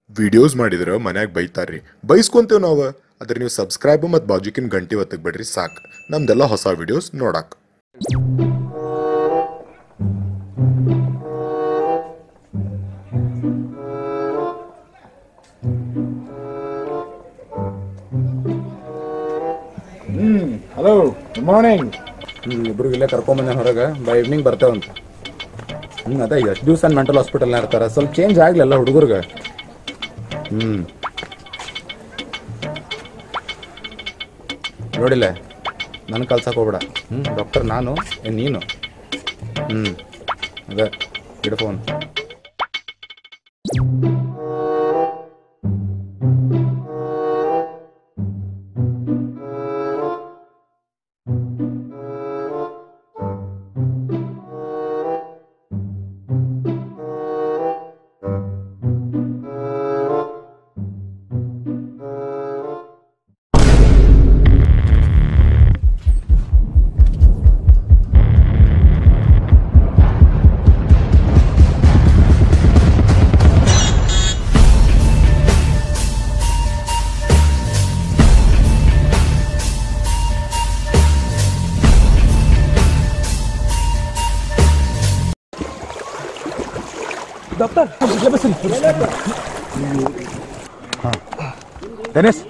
Videos ಮಾಡಿದ್ರೆ ಮನ್ಯಾಗ ಬೈತಾರ್ರಿ ಬೈಸ್ಕೊಂತೇವ್ ನಾವು ಅದ್ರ ನೀವು ಸಬ್ಸ್ಕ್ರೈಬ್ ಮತ್ತು ಬಾಜುಕಿನ ಗಂಟೆ ಒತ್ತಕ್ ಬಿಡ್ರಿ ಸಾಕು ನಮ್ದೆಲ್ಲ ಹೊಸ ವಿಡಿಯೋಸ್ ನೋಡಾಕ್ ಹಲೋ ಗುಡ್ ಮಾರ್ನಿಂಗ್ ಹ್ಞೂ ಇಬ್ರಿಗೆ ಇಲ್ಲೇ ಕರ್ಕೊಂಬಂದೆ ಹೊರಗೆ ಬೈ ಈವ್ನಿಂಗ್ ಬರ್ತೇವಂತ ಹ್ಞೂ ಅದೇ ಎಷ್ಟು ದಿವಸ ಮೆಂಟಲ್ ಹಾಸ್ಪಿಟಲ್ನ ಇರ್ತಾರೆ ಸ್ವಲ್ಪ ಚೇಂಜ್ ಆಗಲಿಲ್ಲ ಹುಡುಗರ್ಗೆ ಹ್ಞೂ ನೋಡಿಲ್ಲ ನನ್ನ ಕಲ್ಸಕ್ಕೆ ಹೋಗ್ಬೇಡ ಹ್ಞೂ ಡಾಕ್ಟರ್ ನಾನು ಏ ನೀನು ಹ್ಞೂ ಅದೇ ಇಡು ಫೋನ್ ಟೆನಿಸ್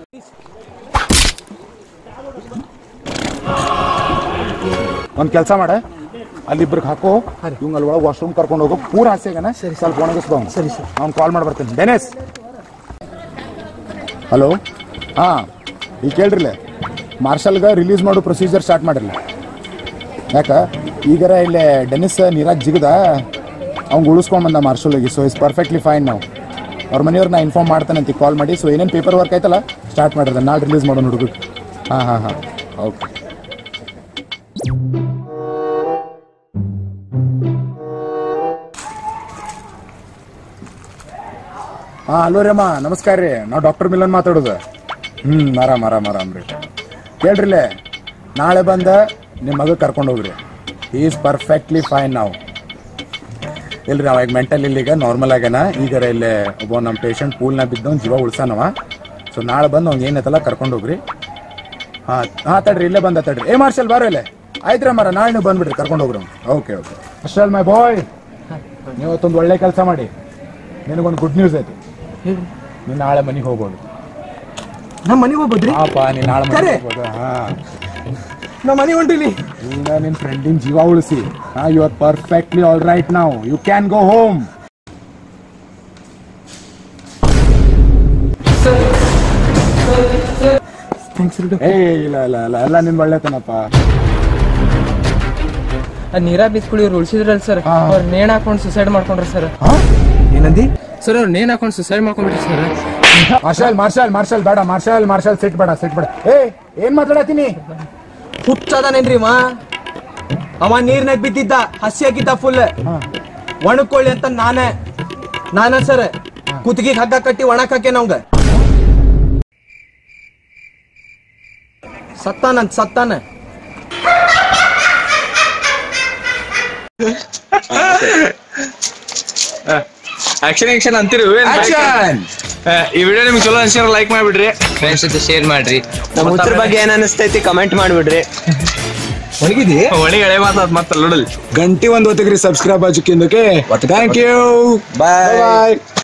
ಒಂದು ಕೆಲಸ ಮಾಡ ಅಲ್ಲಿಬ್ರಿಗೆ ಹಾಕೋ ಇವಂಗ ಅಲ್ಲಿ ಒಳಗೆ ವಾಶ್ರೂಮ್ ಕರ್ಕೊಂಡು ಹೋಗೋ ಪೂರ ಹಾಸ್ಯಾಗನ ಸರಿ ಸ್ವಲ್ಪ ಒಣಗಿಸ್ಬೋ ಸರಿ ಸರ್ ಅವ್ನು ಕಾಲ್ ಮಾಡಿ ಬರ್ತೀನಿ ಡೆನಿಸ್ ಹಲೋ ಹಾಂ ಈಗ ಕೇಳ್ರಿಲ್ಲ ಮಾರ್ಷಲ್ಗೆ ರಿಲೀಸ್ ಮಾಡೋ ಪ್ರೊಸೀಜರ್ ಸ್ಟಾರ್ಟ್ ಮಾಡಿರಲ್ಲ ಯಾಕ ಈಗರ ಇಲ್ಲೇ ಡೆನಿಸ್ ನೀರಾಜ್ ಜಿಗದ ಅವ್ನು ಉಳಿಸ್ಕೊಂಬಂದ ಮಾರ್ಷಲ್ಗೆ ಸೊ ಇಸ್ ಪರ್ಫೆಕ್ಟ್ಲಿ ಫೈನ್ ನಾವು ಅವ್ರ ಮನೆಯವ್ರು ನಾ ಇನ್ಫಾರ್ಮ್ ಮಾಡ್ತಾನೆ ಅಂತ ಕಾಲ್ ಮಾಡಿ ಸೊ ಏನೇನು ಪೇಪರ್ ವರ್ಕ್ ಆಯ್ತಲ್ಲ ಸ್ಟಾರ್ಟ್ ಮಾಡಿರ್ದೆ ನಾಳೆ ರಿಲೀಸ್ ಮಾಡೋಣ ಹುಡುಗ ಹಾಂ ಹಾಂ ಹಾಂ ಓಕೆ ಹಾಂ ಹಲೋ ರೀ ಅಮ್ಮ ನಮಸ್ಕಾರ ರೀ ನಾವು ಡಾಕ್ಟರ್ ಮಿಲನ್ ಮಾತಾಡೋದು ಹ್ಞೂ ಆರಾಮ್ ಆರಾಮ್ ಆರಾಮ್ ರೀ ಕೇಳ್ರಿಲೆ ನಾಳೆ ಬಂದ ನಿಮ್ಮ ಮಗ ಕರ್ಕೊಂಡು ಹೋಗ್ರಿ ಈಸ್ ಪರ್ಫೆಕ್ಟ್ಲಿ ಫೈನ್ ನಾವು ಇಲ್ರಿ ಅವಾಗ ಮೆಂಟಲ್ ಇಲ್ಲಿಗ ನಾರ್ಮಲ್ ಆಗ್ಯಾನ ಈಗ ಇಲ್ಲಿ ಒಬ್ಬ ನಮ್ಮ ಪೇಷಂಟ್ ಪೂಲ್ನ ಬಿದ್ದವ್ ಜೀವ ಉಳ್ಸಾನವ ಸೊ ನಾಳೆ ಬಂದು ಅವ್ನು ಏನೈತಲ್ಲ ಕರ್ಕೊಂಡು ಹೋಗ್ರಿ ಹಾಂ ಹಾಂ ತಡ್ರಿ ಇಲ್ಲೇ ಬಂದ ತಡ್ರಿ ಏ ಮಾರ್ಷಲ್ ಬಾರೋ ಇಲ್ಲೇ ಆಯ್ತ್ರ ಮರ ನಾಳೆ ನೀವು ಬಂದ್ಬಿಡ್ರಿ ಕರ್ಕೊಂಡು ಹೋಗ್ರಿ okay okay Marshal my boy ನೀವು ಇವತ್ತೊಂದು ಒಳ್ಳೆ ಕೆಲಸ ಮಾಡಿ ನಿನಗೊಂದು ಗುಡ್ ನ್ಯೂಸ್ ಐತಿ ನೀನು ನಾಳೆ ಮನೆಗೆ ಹೋಗ್ಬೋದು ನಮ್ಮ ಮನೆಗೆ ಹೋಗ್ಬೋದ್ರಿ ಪಾಪ ನೀನು ನಾಳೆ ಕರೆ? ಮನೆಗೆ ಹೋಗ್ಬೋದು ಹಾಂ ನಮ್ಮ ಮನೆ ಹೊಂಟಿಲಿ ಈಗ ನಿನ್ನ ಫ್ರೆಂಡಿನ ಜೀವ ಉಳಿಸಿ ಹಾ you are perfectly all right ನಾವು you can go home thanks ರೀ ಏ ಇಲ್ಲ ಇಲ್ಲ ಇಲ್ಲ ಎಲ್ಲ ನಿನ್ ಒಳ್ಳೆತನಪ್ಪ ಅದ್ ನೀರ ಬಿಸ್ಕುಳಿ ಇವ್ರು ಉಳ್ಸಿದ್ರಲ್ಲ ಸರ್ ಹಾ. ಅವ್ರ ನೇಣ್ ಹಾಕೊಂಡು ಸುಸೈಡ್ ಮಾಡ್ಕೊಂಡ್ರಿ ಸರ್ ಏನಂದಿ ಸರ್ ಅವ್ರು ನೇಣ್ ಹಾಕೊಂಡು ಸುಸೈಡ್ ಮಾಡ್ಕೊಂಡ್ಬಿಟ್ರಿ ಸರ್ ಮಾರ್ಷಲ್ ಮಾರ್ಷಲ್ ಮಾರ್ಷಲ್ ಬೇಡ ಮಾರ್ಷಲ್ ಮಾರ್ಷಲ್ ಸಿಟ್ ಬೇಡ ಸಿಟ್ ಬೇಡ ಏ ಏನ್ ಮಾತಾಡತೀನಿ ಹುಚ್ಚದಾನೇನ್ರಿ ಮಾ ಅವ ನೀರ್ನಾಗ ಬಿದ್ದಿದ್ದ ಹಸಿ ಆಗಿದ್ದ ಫುಲ್ ಒಣಕೊಳ್ಳಿ ಅಂತ ನಾನೇ ನಾನ ಸರ್ ಕುತ್ತಿಗೆ ಹಗ್ಗ ಕಟ್ಟಿ ಒಣಕ್ ಹಾಕೆ ನಮ್ಗ ಸತ್ತಾನಂತ ಸತ್ತಾನ ಆಕ್ಷನ್ ಆಕ್ಷನ್ ಅಂತೀರಿ ಏನ್ ಆ, ಈ ವಿಡಿಯೋ ನಿಮ್ಗೆ ಚಲೋ ಅನ್ಸಿರ ಲೈಕ್ ಮಾಡ್ಬಿಡ್ರಿ ಫ್ರೆಂಡ್ಸ್ ಜೊತೆ ಶೇರ್ ಮಾಡ್ರಿ ನಮ್ಮ ಉತ್ತರ ಬಗ್ಗೆ ಏನ್ ಅನಿಸ್ತೈತಿ ಕಮೆಂಟ್ ಮಾಡ್ಬಿಡ್ರಿ ಒಣಗಿದಿ ಒಣಗಿ ಎಳೆ ಮಾತಾಡ್ ಮತ್ತೆ ನೋಡಲಿ ಗಂಟಿ ಒಂದ್ ಹೊತ್ತಿಗ್ರಿ ಸಬ್ಸ್ಕ್ರೈಬ್ ಆಜುಕಿಂದಕ್ಕೆ ಥ್ಯಾಂಕ್ ಯು ಬಾಯ್ ಬಾಯ್